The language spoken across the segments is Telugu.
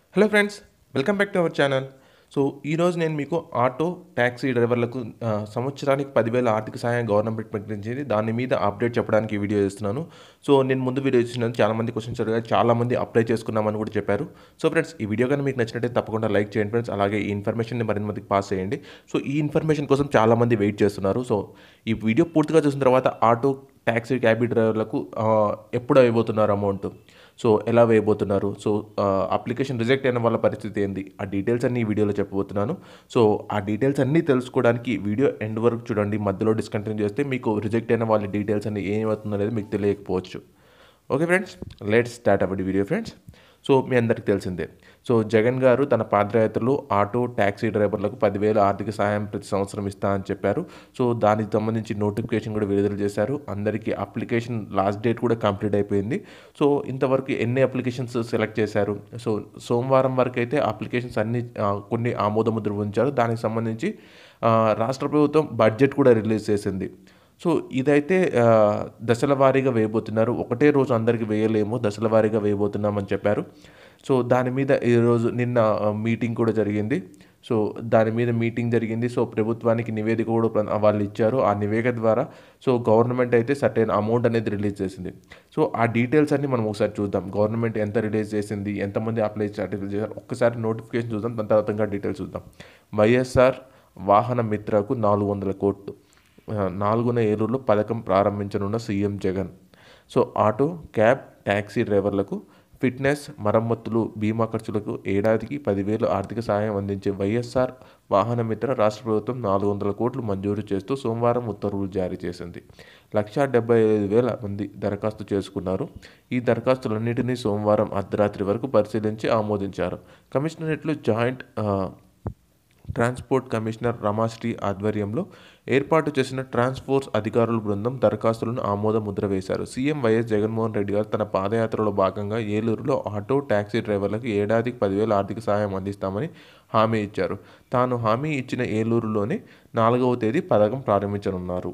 hello friends welcome back to our channel so ఈరోజు నేను మీకు ఆటో ట్యాక్సీ డ్రైవర్లకు ఆ, సంవత్సరానికి పదివేల ఆర్థిక సహాయం గవర్నమెంట్ ప్రకటించింది దాని మీద అప్డేట్ చెప్పడానికి ఈ వీడియో చేస్తున్నాను సో నేను ముందు వీడియో చేసినాను చాలా మంది క్వశ్చన్స్ అడిగారు చాలా మంది అప్లై చేసుకున్నామని కూడా చెప్పారు సో ఫ్రెండ్స్ ఈ వీడియో కానీ మీకు నచ్చినట్లయితే తప్పకుండా లైక్ చేయండి ఫ్రెండ్స్ అలాగే ఈ ఇన్ఫర్మేషన్ని మరింత మందికి పాస్ చేయండి సో ఈ ఇన్ఫర్మేషన్ కోసం చాలా మంది వెయిట్ చేస్తున్నారు సో ఈ వీడియో పూర్తిగా చూసిన తర్వాత ఆటో ట్యాక్సీ క్యాబీ డ్రైవర్లకు ఆ, ఎప్పుడు అయిపోతున్నారు అమౌంట్ సో ఎలా వేయబోతున్నారు సో అప్లికేషన్ రిజెక్ట్ అయిన వాళ్ళ పరిస్థితి ఏంది ఆ డీటెయిల్స్ అన్ని ఈ వీడియోలో చెప్పబోతున్నాను సో ఆ డీటెయిల్స్ అన్నీ తెలుసుకోవడానికి వీడియో ఎండ్ వరకు చూడండి మధ్యలో డిస్కంటిన్యూ చేస్తే మీకు రిజెక్ట్ అయిన వాళ్ళ డీటెయిల్స్ అన్ని ఏమవుతుంది అనేది మీకు తెలియకపోవచ్చు ఓకే ఫ్రెండ్స్ లెట్ స్టార్ట్ అవ్వండి వీడియో ఫ్రెండ్స్ సో మీ అందరికీ తెలిసిందే సో జగన్ గారు తన పాదయాత్రలో ఆటో ట్యాక్సీ డ్రైవర్లకు పదివేల ఆర్థిక సహాయం ప్రతి సంవత్సరం ఇస్తా అని చెప్పారు సో దానికి సంబంధించి నోటిఫికేషన్ కూడా విడుదల చేశారు అందరికీ అప్లికేషన్ లాస్ట్ డేట్ కూడా కంప్లీట్ అయిపోయింది సో ఇంతవరకు ఎన్ని అప్లికేషన్స్ సెలెక్ట్ చేశారు సో సోమవారం వరకు అయితే అప్లికేషన్స్ అన్ని ఆ, కొన్ని ఆమోద ముద్ర ఉంచారు దానికి సంబంధించి ఆ, రాష్ట్ర ప్రభుత్వం బడ్జెట్ కూడా రిలీజ్ చేసింది సో ఇదైతే ఆ, దశల వారీగా వేయబోతున్నారు ఒకటే రోజు అందరికి వేయలేము దశల వారీగా వేయబోతున్నామని చెప్పారు సో దాని మీద ఈరోజు నిన్న ఆ, మీటింగ్ కూడా జరిగింది సో దాని మీద మీటింగ్ జరిగింది సో ప్రభుత్వానికి నివేదిక కూడా ప్ర- వాళ్ళు ఇచ్చారు ఆ నివేదిక ద్వారా సో గవర్నమెంట్ అయితే సర్టెన్ అమౌంట్ అనేది రిలీజ్ చేసింది సో ఆ డీటెయిల్స్ అన్ని మనం ఒకసారి చూద్దాం గవర్నమెంట్ ఎంత రిలీజ్ చేసింది ఎంతమంది అప్లై చేశారు ఒక్కసారి నోటిఫికేషన్ చూద్దాం దాని తర్వాత ఇంకా డీటెయిల్స్ చూద్దాం వైఎస్ఆర్ వాహన మిత్రకు నాలుగు వందల కోట్లు ఆ, నాలుగున ఏలూరులో పథకం ప్రారంభించనున్న CM Jagan so auto cab taxi డ్రైవర్లకు ఫిట్నెస్ మరమ్మతులు బీమా ఖర్చులకు ఏడాదికి పదివేలు ఆర్థిక సాయం అందించే వైఎస్ఆర్ వాహన మిత్ర రాష్ట్ర ప్రభుత్వం నాలుగు వందల కోట్లు మంజూరు చేస్తూ సోమవారం ఉత్తర్వులు జారీ చేసింది లక్షా డెబ్బై ఐదు వేల మంది దరఖాస్తు చేసుకున్నారు ఈ దరఖాస్తులన్నింటినీ సోమవారం అర్ధరాత్రి వరకు పరిశీలించి ఆమోదించారు కమిషనరేట్లు జాయింట్ ఆ, ట్రాన్స్పోర్ట్ కమిషనర్ రమాశ్రీ ఆధ్వర్యంలో ఏర్పాటు చేసిన ట్రాన్స్ఫోర్స్ అధికారుల బృందం దరఖాస్తులను ఆమోద ముద్ర వేశారు సీఎం వైఎస్ జగన్మోహన్ రెడ్డి గారు తన పాదయాత్రలో భాగంగా ఏలూరులో ఆటో ట్యాక్సీ డ్రైవర్లకు ఏడాదికి పదివేల ఆర్థిక సహాయం అందిస్తామని హామీ ఇచ్చారు తాను హామీ ఇచ్చిన ఏలూరులోనే నాలుగవ తేదీ పథకం ప్రారంభించనున్నారు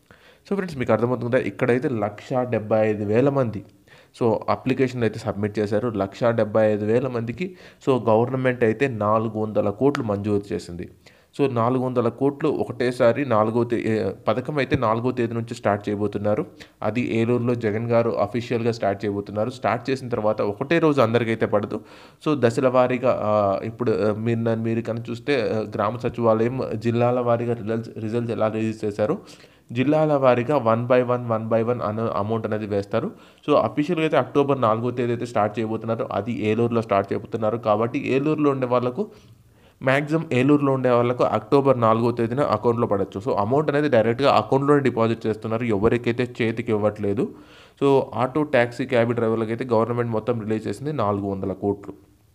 సో ఫ్రెండ్స్ మీకు అర్థమవుతుందా ఇక్కడైతే లక్ష డెబ్బై ఐదు వేల మంది సో అప్లికేషన్ అయితే సబ్మిట్ చేశారు లక్ష డెబ్బై ఐదు వేల మందికి సో గవర్నమెంట్ అయితే నాలుగు వందల కోట్లు మంజూరు చేసింది సో నాలుగు వందల కోట్లు ఒకటేసారి నాలుగో తే ఏ, పథకం అయితే నాలుగో తేదీ నుంచి స్టార్ట్ చేయబోతున్నారు అది ఏలూరులో జగన్ గారు అఫీషియల్గా స్టార్ట్ చేయబోతున్నారు స్టార్ట్ చేసిన తర్వాత ఒకటే రోజు అందరికైతే పడదు సో దశల వారీగా ఆ, ఇప్పుడు ఆ, మీరు నన్ను మీరు కనుక చూస్తే ఆ, గ్రామ సచివాలయం జిల్లాల వారీగా రిజల్ట్స్ రిజల్ట్స్ ఎలా రిలీజ్ చేశారు జిల్లాల వారీగా one by one one by one అన్న అమౌంట్ అనేది వేస్తారు సో అఫీషియల్గా అయితే అక్టోబర్ నాలుగో తేదీ అయితే స్టార్ట్ చేయబోతున్నారు అది ఏలూరులో స్టార్ట్ చేయబోతున్నారు కాబట్టి ఏలూరులో ఉండే వాళ్ళకు మ్యాక్సిమం ఏలూరులో ఉండే వాళ్ళకు అక్టోబర్ నాలుగో తేదీన అకౌంట్లో పడచ్చు సో అమౌంట్ అనేది డైరెక్ట్గా అకౌంట్లోనే డిపాజిట్ చేస్తున్నారు ఎవరికైతే చేతికి ఇవ్వట్లేదు సో ఆటో ట్యాక్సీ క్యాబ్ డ్రైవర్లకు అయితే గవర్నమెంట్ మొత్తం రిలీజ్ చేసింది నాలుగు వందల కోట్లు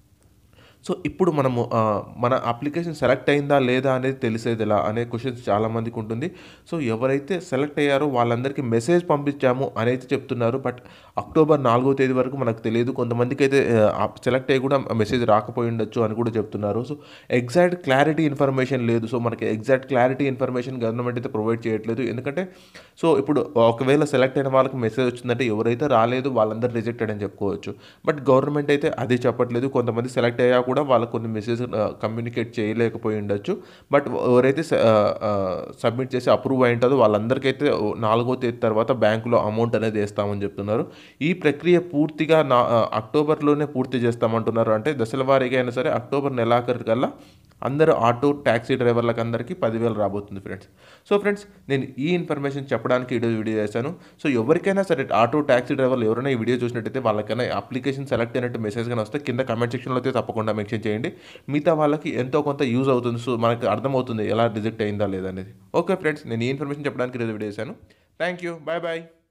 సో ఇప్పుడు మనము ఆ, మన అప్లికేషన్ సెలెక్ట్ అయిందా లేదా అనేది తెలిసేది ఎలా అనే క్వశ్చన్స్ చాలామందికి ఉంటుంది సో ఎవరైతే సెలెక్ట్ అయ్యారో వాళ్ళందరికీ మెసేజ్ పంపించాము అనేది చెప్తున్నారు బట్ అక్టోబర్ నాలుగో తేదీ వరకు మనకు తెలియదు కొంతమందికి అయితే సెలెక్ట్ అయ్యి కూడా మెసేజ్ రాకపోయి ఉండొచ్చు అని కూడా చెప్తున్నారు సో ఎగ్జాక్ట్ క్లారిటీ ఇన్ఫర్మేషన్ లేదు సో మనకి ఎగ్జాక్ట్ క్లారిటీ ఇన్ఫర్మేషన్ గవర్నమెంట్ అయితే ప్రొవైడ్ చేయట్లేదు ఎందుకంటే సో ఇప్పుడు ఒకవేళ సెలెక్ట్ అయిన వాళ్ళకి మెసేజ్ వచ్చిందంటే ఎవరైతే రాలేదు వాళ్ళందరూ రిజెక్టెడ్ అని చెప్పుకోవచ్చు బట్ గవర్నమెంట్ అయితే అదే చెప్పట్లేదు కొంతమంది సెలెక్ట్ అయ్యా కూడా వాళ్ళకు కొన్ని మెసేజ్ కమ్యూనికేట్ చేయలేకపోయి ఉండొచ్చు బట్ ఎవరైతే సబ్మిట్ చేసి అప్రూవ్ అయి ఉంటుందో వాళ్ళందరికైతే నాలుగో తేదీ తర్వాత బ్యాంకులో అమౌంట్ అనేది వేస్తామని చెప్తున్నారు ఈ ప్రక్రియ పూర్తిగా నా ఆ, అక్టోబర్లోనే పూర్తి చేస్తామంటున్నారు అంటే దశల వారీగా అయినా సరే అక్టోబర్ నెలాఖరు కల్లా అందరూ ఆటో ట్యాక్సీ డ్రైవర్లకు అందరికీ పదివేలు రాబోతుంది ఫ్రెండ్స్ సో ఫ్రెండ్స్ నేను ఈ ఇన్ఫర్మేషన్ చెప్పడానికి ఈ వీడియో చేశాను సో ఎవరికైనా సరే ఆటో ట్యాక్సీ డ్రైవర్లు ఎవరైనా ఈ వీడియో చూసినట్టయితే వాళ్ళకైనా అప్లికేషన్ సెలెక్ట్ అయినట్టు మెసేజ్ కానీ వస్తే కింద కమెంట్ సెక్షన్లో అయితే తప్పకుండా మెన్షన్ చేయండి మిగతా వాళ్ళకి ఎంతో కొంత యూజ్ అవుతుంది సో మనకి అర్థమవుతుంది ఎలా రిజెక్ట్ అయిందా లేదా అనేది ఓకే ఫ్రెండ్స్ నేను ఈ ఇన్ఫర్మేషన్ చెప్పడానికి ఈరోజు వీడియో చేశాను థ్యాంక్ యూ బాయ్ బాయ్